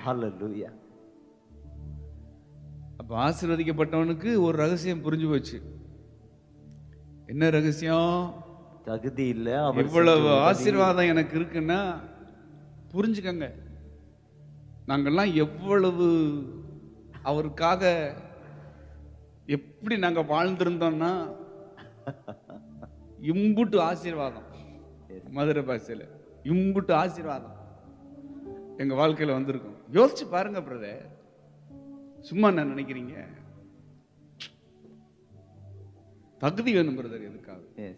Hallelujah. அப்ப ஆசீர்வதிக்கப்பட்டவனுக்கு ஒரு ரகசியம் புரிஞ்சு போச்சு என்ன ரகசியம் தகுதி இல்ல அவர் இவ்வளவு ஆசீர்வாதம் எனக்கு இருக்குன்னா புரிஞ்சுக்கங்க நாங்கெல்லாம் எவ்வளவு அவருக்காக எப்படி நாங்க வாழ்ந்திருந்தோம்னா இம்புட்டு ஆசீர்வாதம் மதுரை பாஷையில இம்புட்டு ஆசீர்வாதம் எங்க வாழ்க்கையில வந்திருக்கும் யோசிச்சு பாருங்க பிரதர் சும்மா என்ன நினைக்கிறீங்க தகுதி வேணும் பிரதர் எதுக்காக Yes.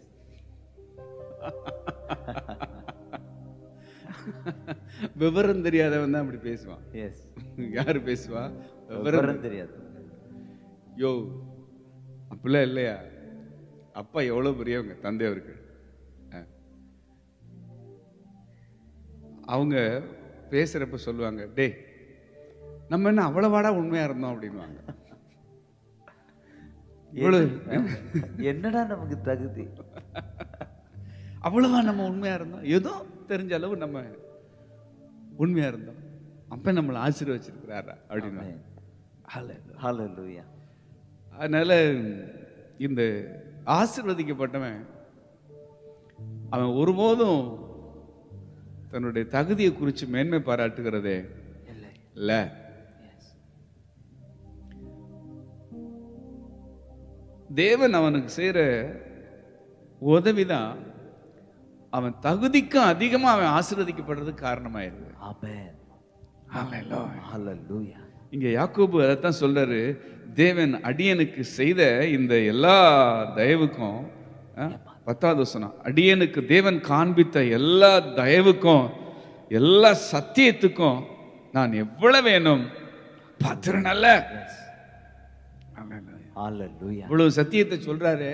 விவரம் தெரியாதவன் தான் அப்படி பேசுவான் Yes. யாரு பேசுவா விவரம் விவரம் தெரியாது யோ அப்படிலாம் இல்லையா அப்பா எவ்வளவு பெரியவங்க தந்தை அவர்கள் ஆ. அவங்க பேசுறப்ப சொல்லுவாங்க டேய் நம்ம என்ன அவ்வளவாடா உண்மையா இருந்தோம் அப்படின்வாங்க இவ்வளவு என்னடா நமக்கு தகுதி அவ்வளவா நம்ம உண்மையா இருந்தோம் ஏதோ தெரிஞ்ச அளவு நம்ம உண்மையா இருந்தோம் அப்ப நம்மளை ஆசீர்வச்சிருக்கிறாரா அப்படின்னு Amen. Hallelujah. அதனால இந்த ஆசீர்வதிக்கப்பட்டவன் அவன் ஒருபோதும் தன்னுடைய தகுதியை குறித்து மேன்மை பாராட்டுகிறதே இல்லை இல்ல தேவன் அவனுக்கு செய்யற உதவிதான் அவன் தகுதிக்கும் அதிகமா அவன் ஆசீர்வதிக்கப்படுறதுக்கு காரணமாயிருது Amen. Hallelujah. Hallelujah. இங்க யாக்கோபு அதைத்தான் சொல்றாரு தேவன் அடியனுக்கு செய்த இந்த எல்லா தயவுக்கும் ஆ, பத்தாவது வசனம் அடியனுக்கு தேவன் காண்பித்த எல்லா தயவுக்கும் எல்லா சத்தியத்துக்கும் நான் எவ்வளவு வேணும் பத்திரம் நல்ல Hallelujah. இவ்வளவு சத்தியத்தை சொல்றாரு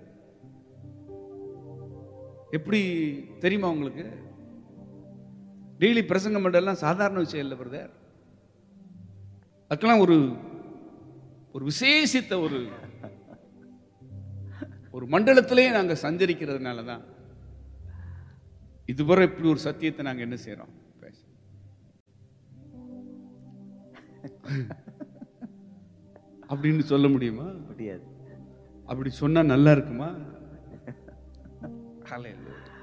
எப்படி தெரியுமா உங்களுக்கு டெய்லி பிரசங்கம் பண்றதெல்லாம் சாதாரண விஷயம் இல்லை பிரதர் அதுக்கெல்லாம் ஒரு ஒரு விசேஷித்த ஒரு ஒரு மண்டலத்திலே நாங்க சஞ்சரிக்கிறதுனால தான் இதுவரை இப்படி ஒரு சத்தியத்தை நாங்க என்ன செய்றோம் பேச அப்படின்னு சொல்ல முடியுமா முடியாது அப்படி சொன்னா நல்லா இருக்குமா Hallelujah.